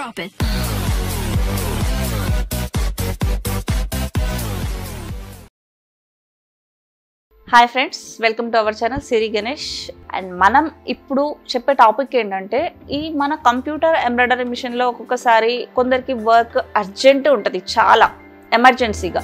Drop it. Hi friends welcome to our channel Siri Ganesh and మనం ఇప్పుడు చెప్పే టాపిక్ ఏంటంటే ఈ మన కంప్యూటర్ ఎంబ్రాయిడరీ మిషన్లో ఒక్కొక్కసారి కొందరికి వర్క్ అర్జెంట్ ఉంటుంది చాలా ఎమర్జెన్సీగా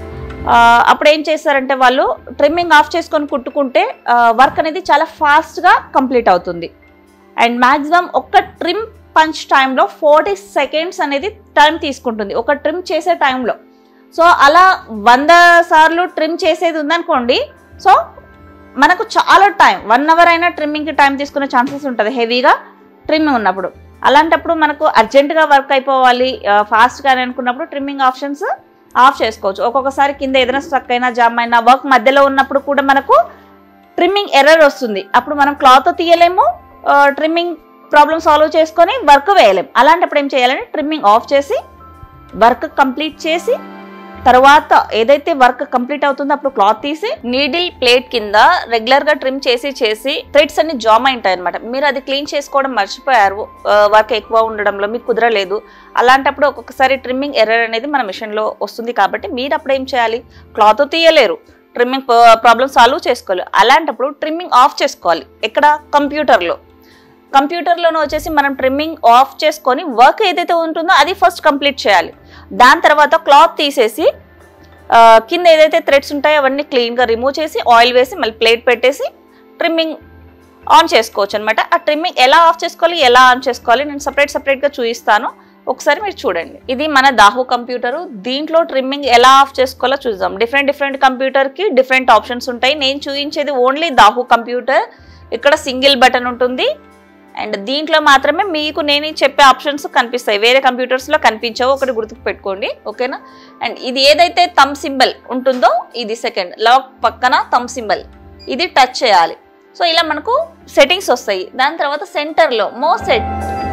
ఆ, అప్పుడు ఏం చేస్తారంటే వాళ్ళు ట్రిమ్మింగ్ ఆఫ్ చేసుకొని కుట్టుకుంటే వర్క్ అనేది చాలా ఫాస్ట్గా కంప్లీట్ అవుతుంది అండ్ మ్యాక్సిమం ఒక్క ట్రిమ్ పంచ్ టైంలో ఫార్టీ సెకండ్స్ అనేది టైం తీసుకుంటుంది ఒక ట్రిమ్ చేసే టైంలో సో అలా వంద సార్లు ట్రిమ్ చేసేది ఉందనుకోండి సో మనకు చాలా టైం వన్ అవర్ అయినా ట్రిమ్మింగ్కి టైం తీసుకునే ఛాన్సెస్ ఉంటుంది హెవీగా ట్రిమ్ ఉన్నప్పుడు అలాంటప్పుడు మనకు అర్జెంటుగా వర్క్ అయిపోవాలి ఫాస్ట్గా అని అనుకున్నప్పుడు ట్రిమ్మింగ్ ఆప్షన్స్ ఆఫ్ చేసుకోవచ్చు ఒక్కొక్కసారి కింద ఏదైనా స్ట్రక్ అయినా జామ్ అయినా వర్క్ మధ్యలో ఉన్నప్పుడు కూడా మనకు ట్రిమ్మింగ్ ఎర్రర్ వస్తుంది అప్పుడు మనం క్లాత్ తీయలేము ట్రిమ్మింగ్ ప్రాబ్లమ్ సాల్వ్ చేసుకొని వర్క్ వేయలేం అలాంటప్పుడు ఏం చేయాలంటే ట్రిమ్మింగ్ ఆఫ్ చేసి వర్క్ కంప్లీట్ చేసి తర్వాత ఏదైతే వర్క్ కంప్లీట్ అవుతుందో అప్పుడు క్లాత్ తీసి నీడిల్ ప్లేట్ కింద రెగ్యులర్ గా ట్రిమ్ చేసి చేసి థ్రెడ్స్ అన్ని జామ్ అయింటాయి అనమాట మీరు అది క్లీన్ చేసుకోవడం మర్చిపోయారు వర్క్ ఎక్కువ ఉండడంలో మీకు కుదరలేదు అలాంటప్పుడు ఒక్కొక్కసారి ట్రిమ్మింగ్ ఎర్రర్ అనేది మన మిషన్ లో వస్తుంది కాబట్టి మీరు అప్పుడు ఏం చేయాలి క్లాత్ తీయలేరు ట్రిమ్మింగ్ ప్రాబ్లమ్ సాల్వ్ చేసుకోవాలి అలాంటప్పుడు ట్రిమ్మింగ్ ఆఫ్ చేసుకోవాలి ఎక్కడ కంప్యూటర్లో కంప్యూటర్లోనే వచ్చేసి మనం ట్రిమ్మింగ్ ఆఫ్ చేసుకొని వర్క్ ఏదైతే ఉంటుందో అది ఫస్ట్ కంప్లీట్ చేయాలి దాని తర్వాత క్లాత్ తీసేసి ఆ, కింద ఏదైతే థ్రెడ్స్ ఉంటాయో అవన్నీ క్లీన్గా రిమూవ్ చేసి ఆయిల్ వేసి మళ్ళీ ప్లేట్ పెట్టేసి ట్రిమ్మింగ్ ఆన్ చేసుకోవచ్చు అనమాట ఆ ట్రిమ్మింగ్ ఎలా ఆఫ్ చేసుకోవాలి ఎలా ఆన్ చేసుకోవాలి నేను సపరేట్ సపరేట్గా చూపిస్తాను ఒకసారి మీరు చూడండి ఇది మన దాహు కంప్యూటరు దీంట్లో ట్రిమ్మింగ్ ఎలా ఆఫ్ చేసుకోవాలో చూద్దాం డిఫరెంట్ డిఫరెంట్ కంప్యూటర్కి డిఫరెంట్ ఆప్షన్స్ ఉంటాయి నేను చూపించేది ఓన్లీ దాహు కంప్యూటర్ ఇక్కడ సింగిల్ బటన్ ఉంటుంది అండ్ దీంట్లో మాత్రమే మీకు నేను చెప్పే ఆప్షన్స్ కనిపిస్తాయి వేరే కంప్యూటర్స్లో కనిపించవు ఒకటి గుర్తుకు పెట్టుకోండి ఓకేనా అండ్ ఇది ఏదైతే థమ్ సింబల్ ఉంటుందో ఇది సెకండ్ లాక్ పక్కన థమ్ సింబల్ ఇది టచ్ చేయాలి సో ఇలా మనకు సెట్టింగ్స్ వస్తాయి దాని తర్వాత సెంటర్లో మో సెట్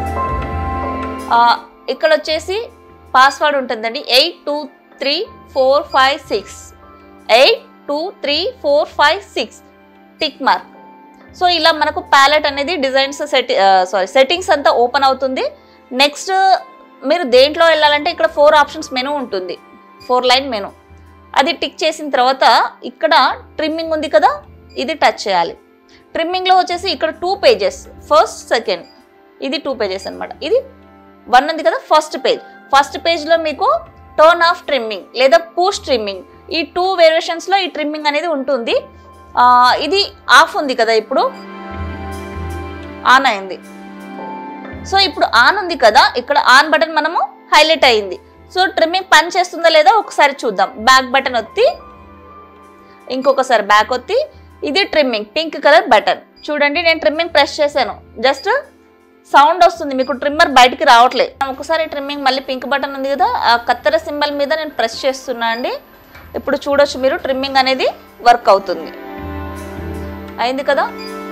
ఇక్కడ వచ్చేసి పాస్వర్డ్ ఉంటుందండి eight two three four five six eight two three four five six tick mark so ఇలా మనకు ప్యాలెట్ అనేది డిజైన్స్ సెట్ సారీ సెట్టింగ్స్ అంతా ఓపెన్ అవుతుంది నెక్స్ట్ మీరు దేంట్లో వెళ్ళాలంటే ఇక్కడ ఫోర్ ఆప్షన్స్ మెనూ ఉంటుంది ఫోర్ లైన్ మెనూ అది టిక్ చేసిన తర్వాత ఇక్కడ ట్రిమ్మింగ్ ఉంది కదా ఇది టచ్ చేయాలి ట్రిమ్మింగ్లో వచ్చేసి ఇక్కడ టూ పేజెస్ ఫస్ట్ సెకండ్ ఇది టూ పేజెస్ అన్నమాట ఇది వన్ ఉంది కదా ఫస్ట్ పేజ్ ఫస్ట్ పేజ్లో మీకు టర్న్ ఆఫ్ ట్రిమ్మింగ్ లేదా పూష్ ట్రిమ్మింగ్ ఈ టూ వేరియేషన్స్లో ఈ ట్రిమ్మింగ్ అనేది ఉంటుంది ఆ, ఇది ఆఫ్ ఉంది కదా ఇప్పుడు ఆన్ అయింది సో ఇప్పుడు ఆన్ ఉంది కదా ఇక్కడ ఆన్ బటన్ మనము హైలైట్ అయింది సో ట్రిమ్మింగ్ పని చేస్తుందా లేదా ఒకసారి చూద్దాం బ్యాక్ బటన్ ఒత్తి ఇంకొకసారి బ్యాక్ ఒత్తి ఇది ట్రిమ్మింగ్ పింక్ కలర్ బటన్ చూడండి నేను ట్రిమ్మింగ్ ప్రెస్ చేశాను జస్ట్ సౌండ్ వస్తుంది మీకు ట్రిమ్మర్ బయటికి రావట్లేదు ఒకసారి ట్రిమ్మింగ్ మళ్ళీ పింక్ బటన్ ఉంది కదా ఆ కత్తెర సింబల్ మీద నేను ప్రెస్ చేస్తున్నా అండి ఇప్పుడు చూడొచ్చు మీరు ట్రిమ్మింగ్ అనేది వర్క్ అవుతుంది అయింది కదా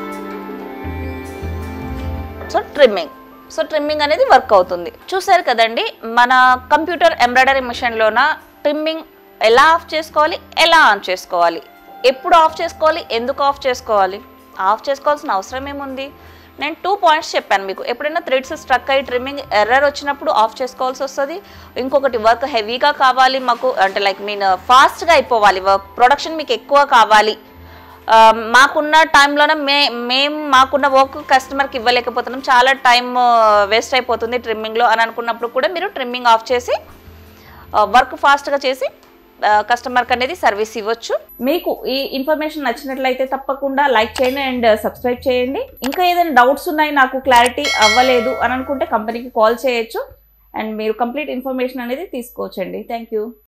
సో ట్రిమ్మింగ్ సో ట్రిమ్మింగ్ అనేది వర్క్ అవుతుంది చూసారు కదండి మన కంప్యూటర్ ఎంబ్రాయిడరీ మిషన్లోన ట్రిమ్మింగ్ ఎలా ఆఫ్ చేసుకోవాలి ఎలా ఆన్ చేసుకోవాలి ఎప్పుడు ఆఫ్ చేసుకోవాలి ఎందుకు ఆఫ్ చేసుకోవాలి ఆఫ్ చేసుకోవాల్సిన అవసరం ఏముంది నేను టూ పాయింట్స్ చెప్పాను మీకు ఎప్పుడైనా థ్రెడ్స్ స్ట్రక్ అయ్యి ట్రిమ్మింగ్ ఎర్రర్ వచ్చినప్పుడు ఆఫ్ చేసుకోవాల్సి వస్తుంది ఇంకొకటి వర్క్ హెవీగా కావాలి మాకు అంటే లైక్ మీన్ ఫాస్ట్గా అయిపోవాలి వర్క్ ప్రొడక్షన్ మీకు ఎక్కువ కావాలి ఆ, మాకున్న టైంలోనే మే మేము మాకున్న వర్క్ కస్టమర్కి ఇవ్వలేకపోతున్నాం చాలా టైం వేస్ట్ అయిపోతుంది ట్రిమ్మింగ్లో అని అనుకున్నప్పుడు కూడా మీరు ట్రిమ్మింగ్ ఆఫ్ చేసి వర్క్ ఫాస్ట్గా చేసి కస్టమర్కి అనేది సర్వీస్ ఇవ్వచ్చు మీకు ఈ ఇన్ఫర్మేషన్ నచ్చినట్లయితే తప్పకుండా లైక్ చేయండి అండ్ సబ్స్క్రైబ్ చేయండి ఇంకా ఏదైనా డౌట్స్ ఉన్నాయి నాకు క్లారిటీ అవ్వలేదు అని అనుకుంటే కంపెనీకి కాల్ చేయొచ్చు అండ్ మీరు కంప్లీట్ ఇన్ఫర్మేషన్ అనేది తీసుకోవచ్చండి థ్యాంక్ యూ